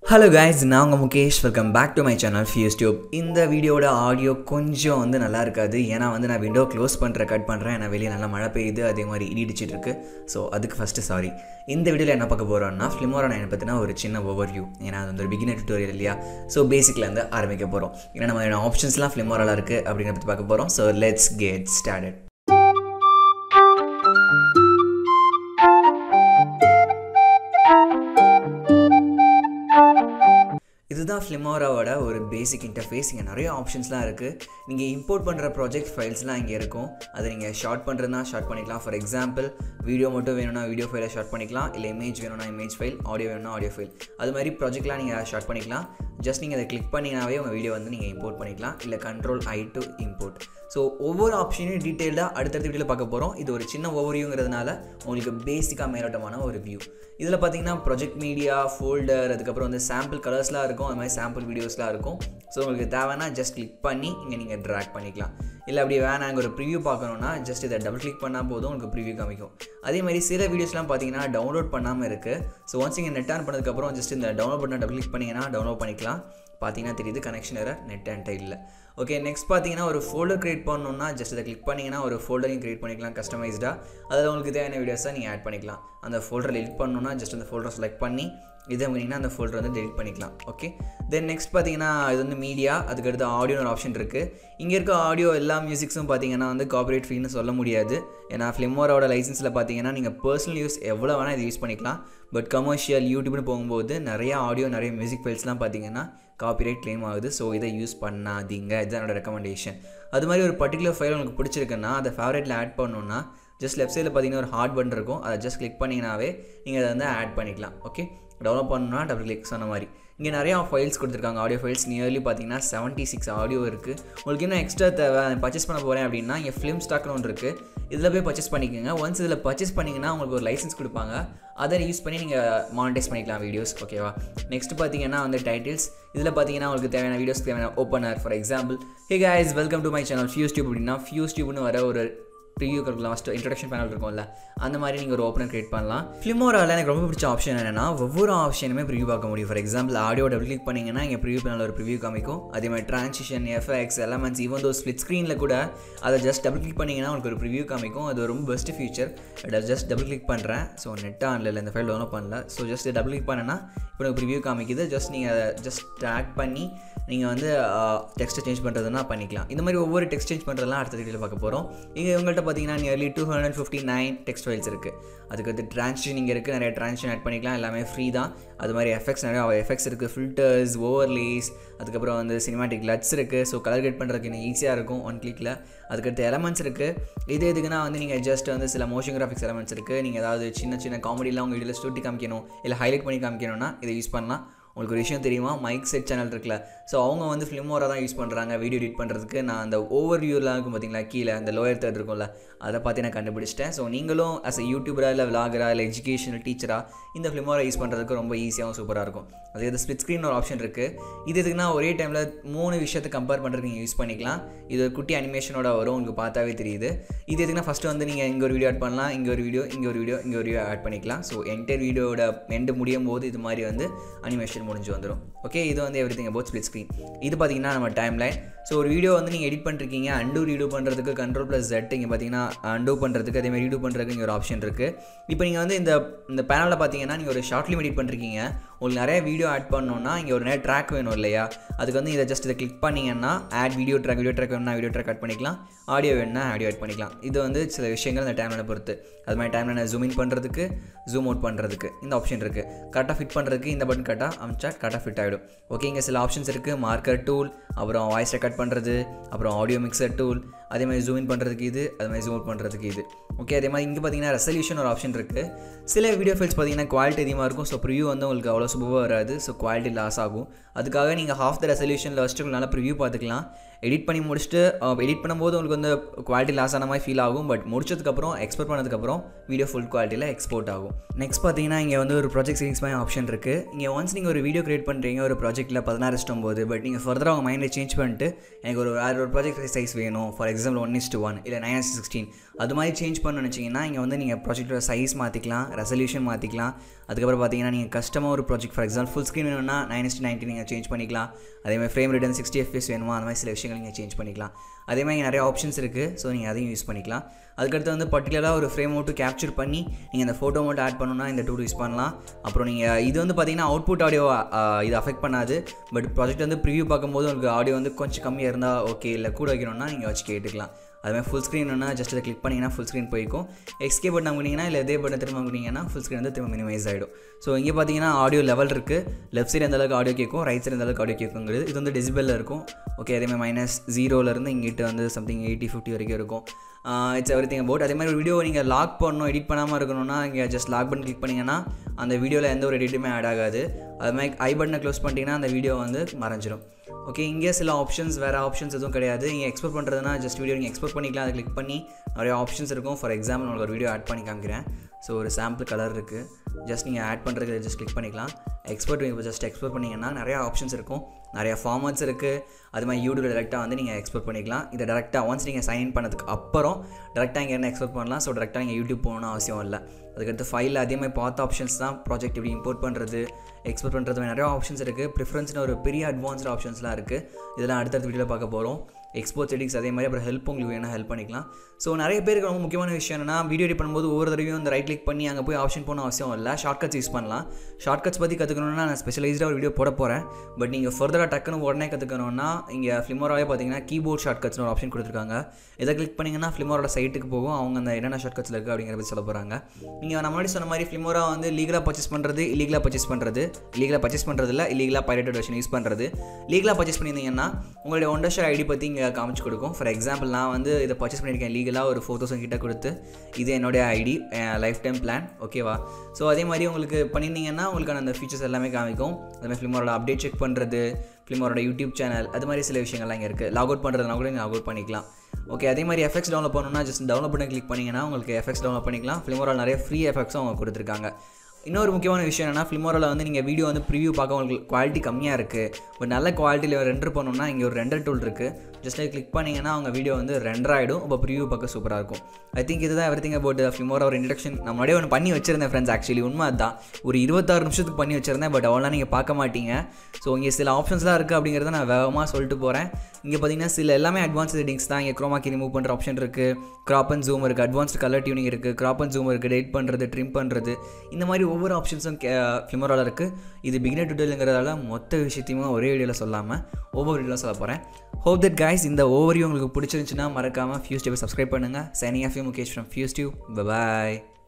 hello guys நான் உங்கள் Mukesh welcome back to my channel fuse tube இந்த வீடியோட ஆடியோ கொஞ்சம் வந்து நல்லா இருக்காது ஏன்னா வந்து நான் விண்டோ க்ளோஸ் பண்ணுற கட் பண்ணுறேன் ஏன்னா வெளியே நல்லா மழை பெய்யுது அதே மாதிரி இடிச்சிட்டு இருக்கு ஸோ அதுக்கு ஃபஸ்ட்டு சாரி இந்த வீடியோவில் என்ன பார்க்க போகிறோம்னா ஃபிலிமோரா நான் பற்றின ஒரு சின்ன ஓவர் வியூ ஏன்னா அது வந்து ஒரு பிகினர் டியூட்டோரியல் இல்லையா ஸோ பேசிக்லேருந்து ஆரம்பிக்க போகிறோம் ஏன்னா நம்ம ஆப்ஷன்ஸ்லாம் ஃபிலிமோராவில் இருக்குது அப்படிங்கிறத பற்றி பார்க்க போகிறோம் ஸோ லெட்ஸ் கெட் ஸ்டார்டட் இதுதான் ஃப்ளிமோராவோட ஒரு பேசிக் இன்டர்ஃபேஸ் இங்கே நிறைய ஆப்ஷன்ஸ்லாம் இருக்குது நீங்கள் இம்போர்ட் பண்ணுற ப்ராஜெக்ட் ஃபைல்ஸ்லாம் இங்கே இருக்கும் அதை நீங்கள் ஷார்ட் பண்ணுறதுனா ஷார்ட் பண்ணிக்கலாம் ஃபார் எக்ஸாம்பிள் வீடியோ மட்டும் வேணும்னா வீடியோ ஃபைலை ஷார்ட் பண்ணிக்கலாம் இல்லை இமேஜ் வேணும்னா இமேஜ் ஃபைல் ஆடியோ வேணும்னா ஆடியோ ஃபைல் அது மாதிரி ப்ராஜெக்ட்லாம் நீங்கள் ஷார்ட் பண்ணிக்கலாம் ஜஸ்ட் நீங்கள் அதை கிளிக் பண்ணிங்கனாவே உங்கள் வீடியோ வந்து நீங்கள் இம்போர்ட் பண்ணிக்கலாம் இல்லை control I to import so ஒவ்வொரு ஆப்ஷனையும் டீட்டெயில்டாக அடுத்தடுத்த வீடியோவில் பார்க்க போகிறோம் இது ஒரு சின்ன ஓவர்வியூங்கிறதுனால உங்களுக்கு பேசிக்காக மேலோட்டமான ஒரு வியூ இதில் பார்த்தீங்கன்னா ப்ரொஜெக்ட் மீடியா ஃபோல்டர் அதுக்கப்புறம் வந்து சாம்பிள் கலர்ஸ்லாம் இருக்கும் அது மாதிரி சாம்பிள் வீடியோஸ்லாம் இருக்கும் ஸோ உங்களுக்கு தேவைன்னா ஜஸ்ட் கிளிக் பண்ணி இங்கே நீங்கள் ட்ராக் பண்ணிக்கலாம் இல்லை அப்படி வேணாம் அங்கே ஒரு ப்ரிவியூ பார்க்கணுன்னா ஜஸ்ட் இதை டபுள் கிளிக் பண்ணால் போதும் உங்களுக்கு ப்ரிவியூ காமிக்கும் அதே மாதிரி சில வீடியோஸ்லாம் பார்த்தீங்கன்னா டவுன்லோட் பண்ணாமல் இருக்குது ஸோ ஒன்ஸ் நீங்கள் நெட் ஆன் பண்ணதுக்கப்புறம் ஜஸ்ட் இந்த டவுன்லோட் பண்ண டபுள் கிளிக் பண்ணிங்கன்னா டவுன்லோட் பண்ணிக்கலாம் பார்த்தீங்கன்னா தெரியுது கனெக்ஷன் எரர் நெட் அண்ட் இல்லை ஓகே நெக்ஸ்ட் பார்த்தீங்கன்னா ஒரு ஃபோல்டர் க்ரியேட் பண்ணணும்னா ஜஸ்ட் இதை கிளிக் பண்ணிங்கன்னா ஒரு ஃபோல்டரையும் க்ரியேட் பண்ணிக்கலாம் கஸ்டமைஸ்டாக அதில் உங்களுக்கு தேவையான வீடியோஸை நீங்கள் ஆட் பண்ணிக்கலாம் அந்த ஃபோல்டரில் எடிட் பண்ணணும்னா ஜஸ்ட் அந்த ஃபோல்டரை செலக்ட் பண்ணி இதை பண்ணிங்கன்னா அந்த ஃபோல்டர் வந்து டெலிட் பண்ணிக்கலாம் ஓகே தென் நெக்ஸ்ட் பார்த்தீங்கன்னா இது வந்து மீடியா அதுக்கடுத்து ஆடியோன்னு ஒரு ஆப்ஷன் இருக்குது இங்கே இருக்க ஆடியோ எல்லா மியூசிக்ஸும் பார்த்தீங்கன்னா வந்து காப்பரேட் ஃப்ரீன்னு சொல்ல முடியாது ஏன்னா ஃப்ளிமோரோட லைசன்ஸில் பார்த்தீங்கன்னா நீங்கள் பர்சனல் யூஸ் எவ்வளோ வேணால் இது யூஸ் பண்ணிக்கலாம் பட் கமர்ஷியல் யூடியூப்னு போகும்போது நிறைய ஆடியோ நிறைய மியூசிக் ஃபைல்ஸ்லாம் பார்த்தீங்கன்னா காப்பிரைட் கிளைம் ஆகுது ஸோ இதை யூஸ் பண்ணாதீங்க இதுதான் என்னோட ரெக்கமெண்டேஷன் அது மாதிரி ஒரு பர்டிகுலர் ஃபைல் உங்களுக்கு பிடிச்சிருக்குன்னா அதை ஃபேவரேட்டில் ஆட் பண்ணணுன்னா ஜஸ்ட் லெஃப்ட் சைடில் பார்த்தீங்கன்னா ஒரு ஹார்ட் பட்டன் இருக்கும் அதை ஜஸ்ட் கிளிக் பண்ணிங்கனாவே நீங்கள் அதை வந்து ஆட் பண்ணிக்கலாம் ஓகே டெவலப் பண்ணணும்னா டபுள் கிளிக் சொன்ன மாதிரி இங்கே நிறையா ஃபைல்ஸ் கொடுத்துருக்காங்க ஆடியோ ஃபைல்ஸ் நியர்லி பார்த்தீங்கன்னா செவன்ட்டி சிக்ஸ் ஆடியோ இருக்குது உங்களுக்கு இன்னும் எக்ஸ்ட்ரா தேவை பர்ச்சேஸ் பண்ண போகிறேன் அப்படின்னா இங்கே ஃபிலிம் ஸ்டாக்னு ஒன்று இருக்குது இதில் போய் பர்ச்சேஸ் பண்ணிக்கோங்க ஒன்ஸ் இதில் பர்ச்சேஸ் பண்ணிங்கன்னா உங்களுக்கு ஒரு லைசன்ஸ் கொடுப்பாங்க அதை யூஸ் பண்ணி நீங்கள் மானிட்டைஸ் பண்ணிக்கலாம் வீடியோஸ் ஓகேவா நெக்ஸ்ட் பார்த்தீங்கன்னா வந்து டைட்டில்ஸ் இதில் பார்த்தீங்கன்னா உங்களுக்கு தேவையான வீடியோஸ் தேவையான opener for example hey guys welcome to my channel fuse tube அப்படின்னா ஃபியூஸ் டியூப்னு வர ஒரு ப்ரிவியூ லாஸ்ட் இன்ட்ரடக்ஷன் பேனல் இருக்கும்ல அந்த மாதிரி நீங்கள் ஒரு ஓப்பனர் கிரியேட் பண்ணலாம் ஃபிலிமோராவில் எனக்கு ரொம்ப பிடிச்ச ஆப்ஷன் என்னென்னா ஒவ்வொரு ஆப்ஷனுமே ப்ரிவியூ பார்க்க முடியும் for example audio double click பண்ணிங்கன்னா இங்கே ப்ரிவியூ பேனல் ஒரு ப்ரிவியூ காமிக்கும் அதே மாதிரி transition FX elements even though split ஸ்க்ரீனில் கூட அதை ஜஸ்ட் டபுள் கிளிக் பண்ணிங்கன்னா உங்களுக்கு ஒரு ப்ரிவியூ காமிக்கும் அது ரொம்ப best future just double click பண்ணுறேன் ஸோ நெட் ஆன்ல இந்த ஃபைல் டவுன்லோட் பண்ணல ஸோ ஜஸ்ட் டபுள் கிளிக் பண்ணேன்னா இப்போ எனக்கு ப்ரிவியூ காமிக்குது ஜஸ்ட் நீங்கள் அதை ஜஸ்ட் ஆட் பண்ணி நீங்கள் வந்து டெக்ஸ்ட்டை சேஞ்ச் பண்ணுறதுனா பண்ணிக்கலாம் இந்த மாதிரி ஒவ்வொரு டெக்ஸ்ட் சேஞ்ச் பண்ணுறதுலாம் அடுத்த வீடியோவில் பார்க்க போகிறோம் இங்கே உங்கள்கிட்ட பார்த்தீங்கன்னா nearly two hundred fifty nine text files இருக்குது அதுக்கு வந்து ட்ரான்ஸ்ஷன் இங்கே இருக்குது நிறைய ட்ரான்ஸ்ஷன் ஆட் பண்ணிக்கலாம் எல்லாமே ஃப்ரீ தான் அது மாதிரி எஃபெக்ட்ஸ் நிறைய எஃபெக்ட்ஸ் இருக்குது ஃபில்டர்ஸ் ஓவர்லேஸ் அதுக்கப்புறம் வந்து சினிமாட்டிக் லட்ஸ் இருக்குது ஸோ கலர் கட் பண்ணுறதுக்கு இன்னும் ஈஸியாக இருக்கும் ஒன் கிளிக்கில் அதுக்கடுத்து எலமெண்ட்ஸ் இருக்குது இது எதுக்குன்னா வந்து நீங்கள் ஜஸ்ட் வந்து சில மோஷன் கிராஃபிக்ஸ் எலமெண்ட்ஸ் இருக்குது நீங்கள் ஏதாவது சின்ன சின்ன காமெடிலாம் உங்கள் வீடியோவில் சுட்டி காமிக்கணும் இல்லை ஹைலைட் பண்ணி காமிக்கணும்னா இதை யூஸ் பண்ணலாம் உங்களுக்கு ஒரு விஷயம் தெரியுமா மைக் செட் சேனல் இருக்குல்ல ஸோ அவங்க வந்து ஃபிலிமோரா தான் யூஸ் பண்ணுறாங்க வீடியோ எடிட் பண்ணுறதுக்கு நான் அந்த ஓவர் வியூலாம் இருக்கும் பார்த்தீங்களா கீழே அந்த லோயர் தேர்ட் இருக்கும்ல அதை பார்த்து நான் கண்டுபிடிச்சிட்டேன் ஸோ நீங்களும் அஸ் அ யூடியூபராக இல்லை விளாகரா இல்லை எஜுகேஷனல் டீச்சராக இந்த ஃபிலிமோரா யூஸ் பண்ணுறதுக்கு ரொம்ப ஈஸியாகவும் சூப்பராக இருக்கும் அதே இது ஸ்பிளிட் ஸ்க்ரீன் ஒரு ஆப்ஷன் இருக்குது இது எதுக்குன்னா ஒரே டைமில் மூணு விஷயத்தை கம்பேர் பண்ணுறதுக்கு நீங்கள் யூஸ் பண்ணிக்கலாம் இது ஒரு குட்டி அனிமேஷனோட வரும் உங்களுக்கு பார்த்தாவே தெரியுது இது எதுக்குன்னா ஃபஸ்ட்டு வந்து நீங்கள் இங்கே ஒரு வீடியோ ஆட் பண்ணலாம் இங்கே ஒரு வீடியோ இங்கே ஒரு வீடியோ இங்கே ஒரு வீடியோ ஆட் பண்ணிக்கலாம் ஸோ என்டையர் வீடியோட எண்டு முடியும் போது இது மாதிரி வந்து அனிமேஷன் முடிஞ்சு வந்துடும் ஓகே இது வந்து everything about split screen இது பார்த்தீங்கன்னா நம்ம டைம் லைன் ஸோ ஒரு வீடியோ வந்து நீங்கள் எடிட் பண்ணிருக்கீங்க அண்டு ரீடூ பண்ணுறதுக்கு கண்ட்ரோல் ப்ளஸ் ஜெட் இங்கே பார்த்தீங்கன்னா அண்டு பண்ணுறதுக்கு அதே மாதிரி ரீடூ பண்ணுறதுக்கு இங்கே ஒரு ஆப்ஷன் இருக்குது இப்போ நீங்கள் வந்து இந்த இந்த பேனலில் பார்த்தீங்கன்னா நீங்கள் ஒரு ஷார்ட் ஃபிலிம் எடிட் பண்ணிருக்கீங்க உங்களுக்கு நிறைய வீடியோ ஆட் பண்ணணும்னா இங்கே ஒரு நேரம் ட்ராக் வேணும் இல்லையா அதுக்கு வந்து இதை ஜஸ்ட் இதை கிளிக் பண்ணிங்கன்னா add video track video track வேணும்னா வீடியோ ட்ராக் ஆட் பண்ணிக்கலாம் ஆடியோ வேணும்னா ஆடியோ ஆட் பண்ணிக்கலாம் இது வந்து சில விஷயங்கள் இந்த டைமில் பொறுத்து அது மாதிரி டைமில் ஜூம் இன் பண்ணுறதுக்கு ஜூம் அவுட் பண்ணுறதுக்கு இந்த ஆப்ஷன் இருக்குது கரெக்டாக ஃபிட் பண்ணுறதுக்கு இந்த பட்டன் கரெக்டாக அமிச்சா கரெக்டாக ஃபிட் ஆகிடும் ஓகே இங்கே சில ஆப்ஷன்ஸ் இருக்குது மார்க்கர் டூல் அப்புறம் வாய்ஸ் ரெக்கார்ட் பண்ணுறது அப்புறம் ஆடியோ மிக்சர் டூல் அதே மாதிரி ஜூம் இன் பண்ணுறதுக்கு இது அதே மாதிரி ஜூம் அவுட் பண்ணுறதுக்கு இது ஓகே அதே மாதிரி இங்கே பார்த்தீங்கன்னா ரெசல்யூஷன் ஒரு ஆப்ஷன் இருக்குது சில வீடியோ ஃபைல்ஸ் பார்த்தீங்கன்னா குவாலிட்டி அதிகமாக இருக்கும் ஸோ ப்ரிவியூ வந்து உங்களுக்கு அவ்வளோ சுபமாக வராது ஸோ குவாலிட்டி லாஸ் ஆகும் அதுக்காக நீங்கள் ஹாஃப் த ரெசல்யூஷனில் வச்சுட்டு நல்லா ப்ரிவியூ பார்த்துக்கலாம் எடிட் பண்ணி முடிச்சுட்டு எடிட் பண்ணும்போது உங்களுக்கு வந்து குவாலிட்டி லாஸ் ஆன மாதிரி ஃபீல் ஆகும் பட் முடிச்சதுக்கப்புறம் எக்ஸ்போர்ட் பண்ணதுக்கப்புறம் வீடியோ ஃபுல் குவாலிட்டியில் எக்ஸ்போர்ட் ஆகும் நெக்ஸ்ட் பார்த்தீங்கன்னா இங்கே வந்து ஒரு ப்ராஜெக்ட் சீரிங்ஸ் மாதிரி ஆப்ஷன் இருக்குது இங்கே ஒன்ஸ் நீங்கள் ஒரு வீடியோ கிரியேட் பண்ணுறீங்க ஒரு ப்ராஜெக்ட்டில் பதினாறு இஷ்டம் போது பட் நீங்கள் ஃபர்தராக உங்கள் மைண்டை சேஞ்ச் பண்ணிட்டு எனக்கு ஒரு வேறு ஒரு ப்ராஜெக்ட் சைஸ் வேணும் for example one is to one இல்லை நைன் எஸ் சிக்ஸ்டீன் அது மாதிரி சேஞ்ச் பண்ண நினச்சிங்கன்னா இங்கே வந்து நீங்கள் ப்ராஜெக்டோட சைஸ் மாற்றிக்கலாம் ரெசல்யூஷன் மாற்றிக்கலாம் அதுக்கப்புறம் பார்த்தீங்கன்னா நீங்கள் கஸ்டமாக ஒரு project for example full screen வேணும்னா நைன் எஸ் நைன்ட்டி நீங்கள் சேஞ்ச் பண்ணிக்கலாம் அதேமாதிரி ஃப்ரேம் ரிட்டன் சிக்ஸ்டி எஃப்எஸ் வேணுமா அந்த மாதிரி சில விஷயங்கள் நீங்கள் சேஞ்ச் பண்ணிக்கலாம் அதே மாதிரி நிறைய ஆப்ஷன்ஸ் இருக்குது ஸோ நீங்கள் அதையும் யூஸ் பண்ணிக்கலாம் அதுக்கடுத்து வந்து பர்டிகுலராக ஒரு ஃப்ரேம் மட்டும் கேப்சர் பண்ணி நீங்கள் இந்த ஃபோட்டோ மட்டும் ஆட் பண்ணணும்னா இந்த டூல் யூஸ் பண்ணலாம் அப்புறம் நீங்கள் இது வந்து பார்த்தீங்கன்னா அவுட்புட் ஆடியோ இது அஃபெக்ட் பண்ணாது பட் ப்ராஜெக்ட் வந்து ப்ரிவியூ பார்க்கும்போது உங்களுக்கு ஆடியோ வந்து கொஞ்சம் கம்மியாக இருந்தால் ஓகே இல்லை கூட வைக்கணும்னா நீங்கள் வச்சு கேட்டுக்கலாம் அதுமாதிரி ஃபுல் ஸ்க்ரீன்னா ஜஸ்ட் அதை கிளிக் பண்ணிங்கன்னா ஃபுல் ஸ்க்ரீன் போய்க்கும் எக்ஸ்கே பட்டன் அமுக்கினீங்கன்னா இல்லை இதே பட்டன் திரும்ப அமுக்கினீங்கன்னா ஃபுல் ஸ்க்ரீன் வந்து திரும்ப மினிமைஸ் ஆகிடும் ஸோ இங்கே பார்த்தீங்கன்னா ஆடியோ லெவல் இருக்குது லெஃப்ட் சைடு எந்த அளவுக்கு ஆடியோ கேட்கும் ரைட் சைடு எந்த அளவுக்கு ஆடியோ கேட்குங்கிறது இது வந்து டெசிபலில் இருக்கும் ஓகே அதேமாதிரி மைனஸ் ஜீரோலேருந்து இங்கிட்ட வந்து சம்திங் எயிட்டி ஃபிஃப்டி வரைக்கும் இருக்கும் இட்ஸ் எவ்ரி திங் அபவுட் அதே மாதிரி ஒரு வீடியோ நீங்கள் லாக் பண்ணணும் எடிட் பண்ணாமல் இருக்கணும்னா இங்கே ஜஸ்ட் லாக் பட்டன் கிளிக் பண்ணிங்கன்னா அந்த வீடியோவில் எந்த ஒரு எடிட்டுமே ஆட் ஆகாது அது மாதிரி ஐ பட்டனை க்ளோஸ் பண்ணிட்டீங்கன்னா அந்த வீடியோ வந்து மறைஞ்சிரும் ஓகே இங்கே சில ஆப்ஷன்ஸ் வேறு ஆப்ஷன்ஸ் எதுவும் கிடையாது இங்கே எக்ஸ்போர்ட் பண்ணுறதுனா ஜஸ்ட் வீடியோ நீங்கள் எக்ஸ்போர்ட் பண்ணிக்கலாம் அதை கிளிக் பண்ணி நிறைய ஆப்ஷன்ஸ் இருக்கும் ஃபார் எக்ஸாம்பிள் உங்களுக்கு ஒரு வீடியோ ஆட் பண்ணி காமிக்கிறேன் ஸோ ஒரு சாம்பிள் கலர் இருக்குது ஜஸ்ட் நீங்கள் ஆட் பண்ணுறதுக்கு ஜஸ்ட் கிளிக் பண்ணிக்கலாம் எக்ஸ்போர்ட் இப்போ ஜஸ்ட் எக்ஸ்போர்ட் பண்ணிங்கன்னா நிறையா ஆப்ஷன்ஸ் இருக்கும் நிறையா ஃபார்மட்ஸ் இருக்குது அது மாதிரி யூடியூப் டேரெக்டாக வந்து நீங்கள் எக்ஸ்போர்ட் பண்ணிக்கலாம் இதை டேரெக்டாக ஒன்ஸ் நீங்கள் சைன் பண்ணதுக்கு அப்புறம் டேரெக்டாக இங்கே என்ன எக்ஸ்போர்ட் பண்ணலாம் ஸோ டேரெக்டாக நீங்கள் யூடியூப் போகணும்னு அவசியம் இல்லை அதுக்கடுத்து ஃபைலில் அதே மாதிரி பார்த்த ஆப்ஷன்ஸ் தான் ப்ராஜெக்ட் எப்படி இம்போர்ட் பண்ணுறது எக்ஸ்போர்ட் பண்ணுறது நிறைய ஆப்ஷன்ஸ் இருக்குது ப்ரிஃபரன்ஸ்னு ஒரு பெரிய அட்வான்ஸ்டு ஆப்ஷன்ஸ்லாம் இருக்குது இதெல்லாம் அடுத்தடுத்த வீடியோவில் பார்க்க போகிறோம் எக்ஸ்போர்ட் செட்டிங்ஸ் அதே மாதிரி அப்புறம் ஹெல்ப் உங்களுக்கு வேணும் ஹெல்ப் பண்ணிக்கலாம் ஸோ நிறைய பேருக்கு ரொம்ப முக்கியமான விஷயம் என்னன்னா வீடியோ எடிட் பண்ணும்போது ஒவ்வொரு தடவையும் இந்த ரைட் கிளிக் பண்ணி அங்கே போய் ஆப்ஷன் போன அவசியம் இல்லை ஷார்ட்கட்ஸ் யூஸ் பண்ணலாம் ஷார்ட்கட்ஸ் பற்றி கற்றுக்கணும்னா நான் ஸ்பெஷலைஸ்டாக ஒரு வீடியோ போட போகிறேன் பட் நீங்கள் ஃபர்தராக டக்குன்னு உடனே கற்றுக்கணும்னா இங்கே ஃப்ளிமோராவே பார்த்தீங்கன்னா கீபோர்ட் ஷார்ட்கட்ஸ்னு ஒரு ஆப்ஷன் கொடுத்துருக்காங்க இதை கிளிக் பண்ணிங்கன்னா ஃப்ளிமோரோட சைட்டுக்கு போகும் அவங்க அந்த என்னென்ன ஷார்ட்கட்ஸில் இருக்குது அப்படிங்கிற பற்றி சொல்ல போகிறாங்க நீங்கள் நம்ம முன்னாடி சொன்ன மாதிரி ஃப்ளிமோரா வந்து லீகலாக பர்ச்சேஸ் பண்ணுறது இல்லீகலாக பர்ச்சேஸ் பண்ணுறது லீகலாக பர்ச்சேஸ் பண்ணுறது இல்லை இல்லீகலாக பைரேட்டட் வெர்ஷன் யூஸ் பண்ணுறது லீகலாக பர்ச்சேஸ் பண்ணியிருந்தீங்கன்னா உங்களுடைய ஒண்டர்ஷர் ஐடி பற்றி இங்கே காமிச்சு கொடுக்கும் ஃபார் எக்ஸாம்பிள் நான் வந்து இதை பர்ச்சேஸ் பண்ணியிருக்கேன் லீகலாக ஒரு ஃபோர் தௌசண்ட் கிட்ட கொடுத்து இது என்னுடைய ஐடி லைஃப் டைம் பிளான் ஓகேவா ஸோ அதே மாதிரி உங்களுக்கு பண்ணியிருந்தீங்கன்னா உங்களுக்கான அந்த ஃபீச்சர்ஸ் எல்லாமே காமிக்கும் அதுமாதிரி ஃபிலிமோட அப்டேட் செக் பண்ணுறது ஃபிலிமோட யூடியூப் சேனல் அது மாதிரி சில விஷயங்கள்லாம் இங்கே இருக்குது லாக் அவுட் பண்ணுறதுனா கூட நீங்கள் லாக் அவுட் பண்ணிக்கலாம் ஓகே அதே மாதிரி எஃபெக்ட்ஸ் டவுன்லோட் பண்ணணும்னா ஜஸ்ட் டவுன்லோட் பண்ணி கிளிக் பண்ணிங்கன்னா உங்களுக்கு எஃபெக்ட்ஸ் டவுன்லோட் பண்ணிக்கலாம் ஃபிலிமோரால் நிறைய ஃப்ரீ எஃபெக்ட்ஸும் அவங்க கொடுத்துருக்காங்க இன்னொரு முக்கியமான விஷயம் என்னன்னா ஃபிலிமோரில் வந்து நீங்கள் வீடியோ வந்து ப்ரிவியூ பார்க்க உங்களுக்கு குவாலிட்டி கம்மியாக இருக்குது பட் நல்ல குவாலிட்டியில் ரெண்டர் பண்ணணும்னா இங்கே ஒரு ரெண்டர் டூல் இருக்குது ஜஸ்ட் கிளிக் பண்ணிங்கன்னா அவங்க வீடியோ வந்து ரெண்டர் ஆகிடும் இப்போ ப்ரிவியூ பார்க்க சூப்பராக இருக்கும் ஐ திங்க் இதுதான் எவ்ரி திங் அபவுட் ஃபிலிமோரா ஒரு இன்ட்ரடக்ஷன் நான் முன்னாடியே ஒன்று பண்ணி வச்சிருந்தேன் ஃப்ரெண்ட்ஸ் ஆக்சுவலி உண்மை அதுதான் ஒரு இருபத்தாறு நிமிஷத்துக்கு பண்ணி வச்சிருந்தேன் பட் அவ்வளோ நீங்கள் பார்க்க மாட்டீங்க ஸோ இங்கே சில ஆப்ஷன்ஸ்லாம் இருக்குது அப்படிங்கிறத நான் வேகமாக சொல்லிட்டு போகிறேன் இங்கே பார்த்தீங்கன்னா சில எல்லாமே அட்வான்ஸ் செட்டிங்ஸ் தான் இங்கே க்ரோமாக்கி ரிமூவ் பண்ணுற ஆப்ஷன் இருக்குது க்ராப் அண்ட் ஜூம் இருக்குது அட்வான்ஸ்டு கலர் டியூனிங் இருக்குது க்ராப் அண்ட் ஜூம் இருக்குது டேட் பண்ணுறது ட்ரிம் பண்ணுறது இந்த மாதிரி ஒவ்வொரு ஆப்ஷன்ஸும் ஃபிலிமோரால் இருக்குது இது பிகினர் டுட்டோலுங்கிறதால மொத்த விஷயத்தையுமே ஒரே வீடியோவில் சொல்லாமல் ஒவ்வொரு வீடியோவில் சொல்ல போகிறேன் ஹோப் தட் கைஸ் இந்த ஓவரியும் உங்களுக்கு பிடிச்சிருந்துச்சுன்னா மறக்காமல் ஃபியூஸ் டியூப் சப்ஸ்கிரைப் பண்ணுங்கள் signing off you Mukesh from Fuse Tube bye